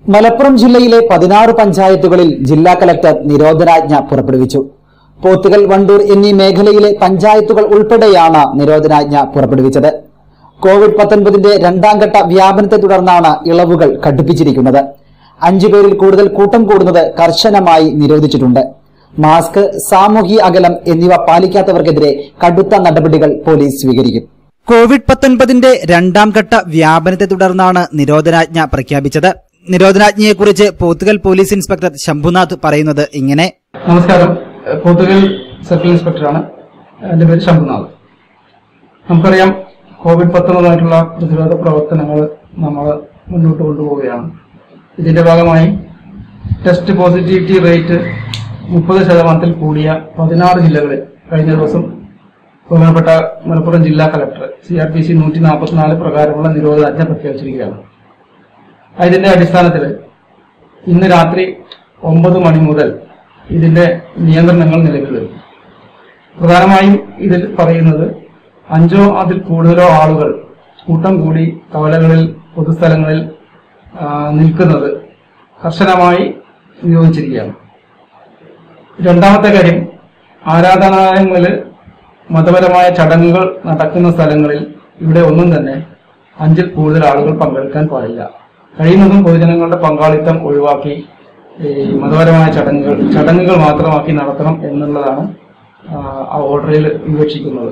മലപ്പുറം ജില്ലയിലെ പതിനാറ് പഞ്ചായത്തുകളിൽ ജില്ലാ കലക്ടർ നിരോധനാജ്ഞ പുറപ്പെടുവിച്ചു പോത്തുകൽ വണ്ടൂർ എന്നീ മേഖലയിലെ പഞ്ചായത്തുകൾ ഉൾപ്പെടെയാണ് നിരോധനാജ്ഞ പുറപ്പെടുവിച്ചത് കോവിഡ് പത്തൊൻപതിന്റെ രണ്ടാം ഘട്ട വ്യാപനത്തെ തുടർന്നാണ് ഇളവുകൾ കടുപ്പിച്ചിരിക്കുന്നത് അഞ്ചു പേരിൽ കൂടുതൽ കൂട്ടം കൂടുന്നത് കർശനമായി നിരോധിച്ചിട്ടുണ്ട് മാസ്ക് സാമൂഹിക അകലം എന്നിവ പാലിക്കാത്തവർക്കെതിരെ കടുത്ത നടപടികൾ പോലീസ് സ്വീകരിക്കും കോവിഡ് പത്തൊൻപതിന്റെ രണ്ടാം ഘട്ട വ്യാപനത്തെ തുടർന്നാണ് നിരോധനാജ്ഞ പ്രഖ്യാപിച്ചത് നിരോധനാജ്ഞയെക്കുറിച്ച് പോത്തുകൽ പോലീസ് ഇൻസ്പെക്ടർ ശംഭുനാഥ് പറയുന്നത് ഇങ്ങനെ നമസ്കാരം പോത്തുകൽ സർക്കിൾ ഇൻസ്പെക്ടറാണ് എൻ്റെ പേര് ശംഭുനാഥ് നമുക്കറിയാം കോവിഡ് പത്തൊമ്പതായിട്ടുള്ള പ്രതിരോധ പ്രവർത്തനങ്ങൾ നമ്മൾ മുന്നോട്ട് കൊണ്ടുപോവുകയാണ് ഇതിന്റെ ഭാഗമായി ടെസ്റ്റ് പോസിറ്റിവിറ്റി റേറ്റ് മുപ്പത് ശതമാനത്തിൽ കൂടിയ പതിനാറ് ജില്ലകളിൽ കഴിഞ്ഞ ദിവസം ബഹുമാനപ്പെട്ട മലപ്പുറം ജില്ലാ collector C R P C നൂറ്റി നാൽപ്പത്തിനാല് പ്രകാരമുള്ള നിരോധനാജ്ഞ പ്രഖ്യാപിച്ചിരിക്കുകയാണ് അതിന്റെ അടിസ്ഥാനത്തിൽ ഇന്ന് രാത്രി ഒമ്പത് മണി മുതൽ ഇതിന്റെ നിയന്ത്രണങ്ങൾ നിലവിൽ വരും പ്രധാനമായും ഇതിൽ പറയുന്നത് അഞ്ചോ അതിൽ കൂടുതലോ ആളുകൾ കൂട്ടം കൂടി കവലകളിൽ പൊതുസ്ഥലങ്ങളിൽ ആ, നിൽക്കുന്നത് കർശനമായി നിരോധിച്ചിരിക്കുകയാണ് രണ്ടാമത്തെ കാര്യം ആരാധനാലയങ്ങളിൽ മതപരമായ ചടങ്ങുകൾ നടക്കുന്ന സ്ഥലങ്ങളിൽ ഇവിടെ ഒന്നും തന്നെ അഞ്ചിൽ കൂടുതൽ ആളുകൾ പങ്കെടുക്കാൻ പാടില്ല കഴിയുന്നതും പൊതുജനങ്ങളുടെ പങ്കാളിത്തം ഒഴിവാക്കി ഈ മതപരമായ ചടങ്ങുകൾ ചടങ്ങുകൾ മാത്രമാക്കി നടത്തണം എന്നുള്ളതാണ് ആ, ആ ഓർഡറിൽ വിവക്ഷിക്കുന്നത്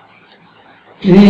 ഇനി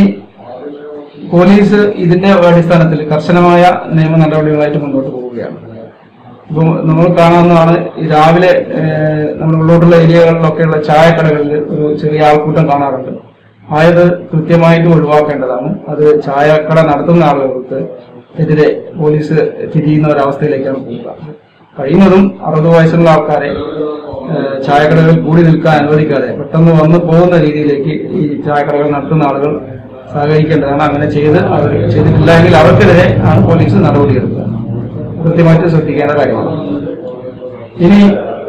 പോലീസ് ഇതിന്റെ അടിസ്ഥാനത്തിൽ കർശനമായ നിയമ നടപടികളായിട്ട് മുന്നോട്ട് പോവുകയാണ് ഇപ്പം നമ്മൾ കാണാവുന്നതാണ് ഈ രാവിലെ ഏഹ്, നമ്മുടെ ഉള്ളോട്ടുള്ള ഏരിയകളിലൊക്കെയുള്ള ചായക്കടകളിൽ ഒരു ചെറിയ ആൾക്കൂട്ടം കാണാറുണ്ട് ആയത് കൃത്യമായിട്ട് ഒഴിവാക്കേണ്ടതാണ് അത് ചായക്കട നടത്തുന്ന ആളുകൾക്ക് എതിരെ പോലീസ് തിരിയുന്ന ഒരവസ്ഥയിലേക്കാണ് പോവുക കഴിയുന്നതും അറുപത് വയസ്സുള്ള ആൾക്കാരെ ഏഹ്, ചായക്കടകളിൽ കൂടി നിൽക്കാൻ അനുവദിക്കാതെ പെട്ടെന്ന് വന്ന് പോകുന്ന രീതിയിലേക്ക് ഈ ചായക്കടകൾ നടത്തുന്ന ആളുകൾ സഹകരിക്കേണ്ടതാണ് അങ്ങനെ ചെയ്ത് അവർ ചെയ്തിട്ടില്ലെങ്കിൽ അവർക്കെതിരെ ആണ് പോലീസ് നടപടിയെടുക്കുക കൃത്യമായിട്ട് ശ്രദ്ധിക്കേണ്ട കാര്യമാണ് ഇനി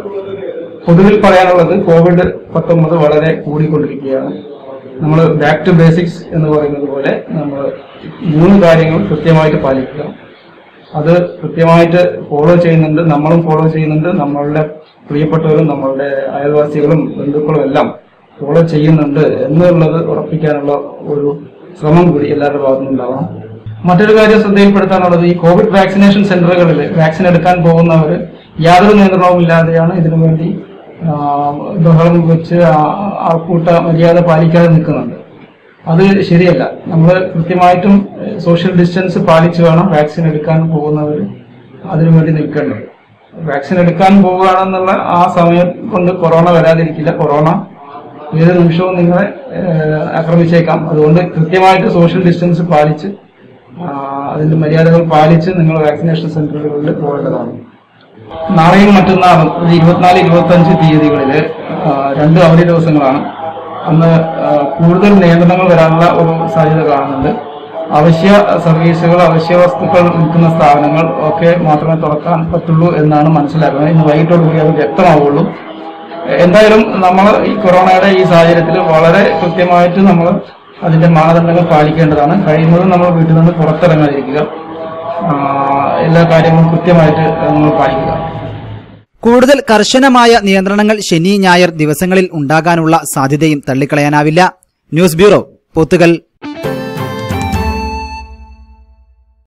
പൊതുവിൽ പറയാനുള്ളത് കോവിഡ് പത്തൊമ്പത് വളരെ കൂടിക്കൊണ്ടിരിക്കുകയാണ് നമ്മൾ ബാക്ക് ടു ബേസിക്സ് എന്ന് പറയുന്നത് പോലെ നമ്മൾ മൂന്ന് കാര്യങ്ങൾ കൃത്യമായിട്ട് പാലിക്കുക അത് കൃത്യമായിട്ട് ഫോളോ ചെയ്യുന്നുണ്ട് നമ്മളും ഫോളോ ചെയ്യുന്നുണ്ട് നമ്മളുടെ പ്രിയപ്പെട്ടവരും നമ്മളുടെ അയൽവാസികളും ബന്ധുക്കളും എല്ലാം ഫോളോ ചെയ്യുന്നുണ്ട് എന്നുള്ളത് ഉറപ്പിക്കാനുള്ള ഒരു ശ്രമം കൂടി എല്ലാവരുടെ ഭാഗത്തുനിന്നും ഉണ്ടാവണം മറ്റൊരു കാര്യം ശ്രദ്ധയിൽപ്പെടുത്താനുള്ളത് ഈ കോവിഡ് വാക്സിനേഷൻ സെന്ററുകളിൽ വാക്സിൻ എടുക്കാൻ പോകുന്നവർ യാതൊരു നിയന്ത്രണവും ഇല്ലാതെയാണ് ഇതിനു വേണ്ടി ആ, ബഹളം വെച്ച് ആ- ആൾക്കൂട്ട മര്യാദ പാലിക്കാതെ നിൽക്കുന്നുണ്ട് അത് ശരിയല്ല നമ്മൾ കൃത്യമായിട്ടും സോഷ്യൽ ഡിസ്റ്റൻസ് പാലിച്ച് വേണം വാക്സിൻ എടുക്കാൻ പോകുന്നവർ അതിനു വേണ്ടി നിൽക്കേണ്ടത് വാക്സിൻ എടുക്കാൻ പോവുകയാണെന്നുള്ള ആ സമയം കൊണ്ട് കൊറോണ വരാതിരിക്കില്ല കൊറോണ ഏത് നിമിഷവും നിങ്ങളെ ഏഹ്, ആക്രമിച്ചേക്കാം അതുകൊണ്ട് കൃത്യമായിട്ട് സോഷ്യൽ ഡിസ്റ്റൻസ് പാലിച്ച് ആ, അതിന്റെ മര്യാദകൾ പാലിച്ച് നിങ്ങൾ വാക്സിനേഷൻ സെന്ററുകളിൽ പോകേണ്ടതാണ് നാളെയും മറ്റന്നാളും ഒരു ഇരുപത്തിനാല് ഇരുപത്തി അഞ്ച് തീയതികളിൽ രണ്ട് അവധി ദിവസങ്ങളാണ് അന്ന് ആ, കൂടുതൽ നിയന്ത്രണങ്ങൾ വരാനുള്ള ഒരു സാധ്യത കാണുന്നുണ്ട് അവശ്യ സർവീസുകൾ അവശ്യ വസ്തുക്കൾ വിൽക്കുന്ന സ്ഥാപനങ്ങൾ ഒക്കെ മാത്രമേ തുറക്കാൻ പറ്റുള്ളൂ എന്നാണ് മനസ്സിലാക്കുന്നത് ഇന്ന് വൈകിട്ടോടുകൂടി അത് വ്യക്തമാവുള്ളൂ എന്തായാലും നമ്മൾ ഈ കൊറോണയുടെ ഈ സാഹചര്യത്തിൽ വളരെ കൃത്യമായിട്ട് നമ്മൾ അതിന്റെ മാനദണ്ഡങ്ങൾ പാലിക്കേണ്ടതാണ് കഴിയുന്നതും നമ്മൾ വീട്ടിൽ നിന്ന് പുറത്തിറങ്ങാതിരിക്കുക ആ, എല്ലാ കാര്യങ്ങളും കൃത്യമായിട്ട് നമ്മൾ പാലിക്കുക കൂടുതൽ കർശനമായ നിയന്ത്രണങ്ങൾ ശനി ഞായർ ദിവസങ്ങളിൽ ഉണ്ടാകാനുള്ള സാധ്യതയും തള്ളിക്കളയാനാവില്ല ന്യൂസ് ബ്യൂറോ പോത്തുകൽ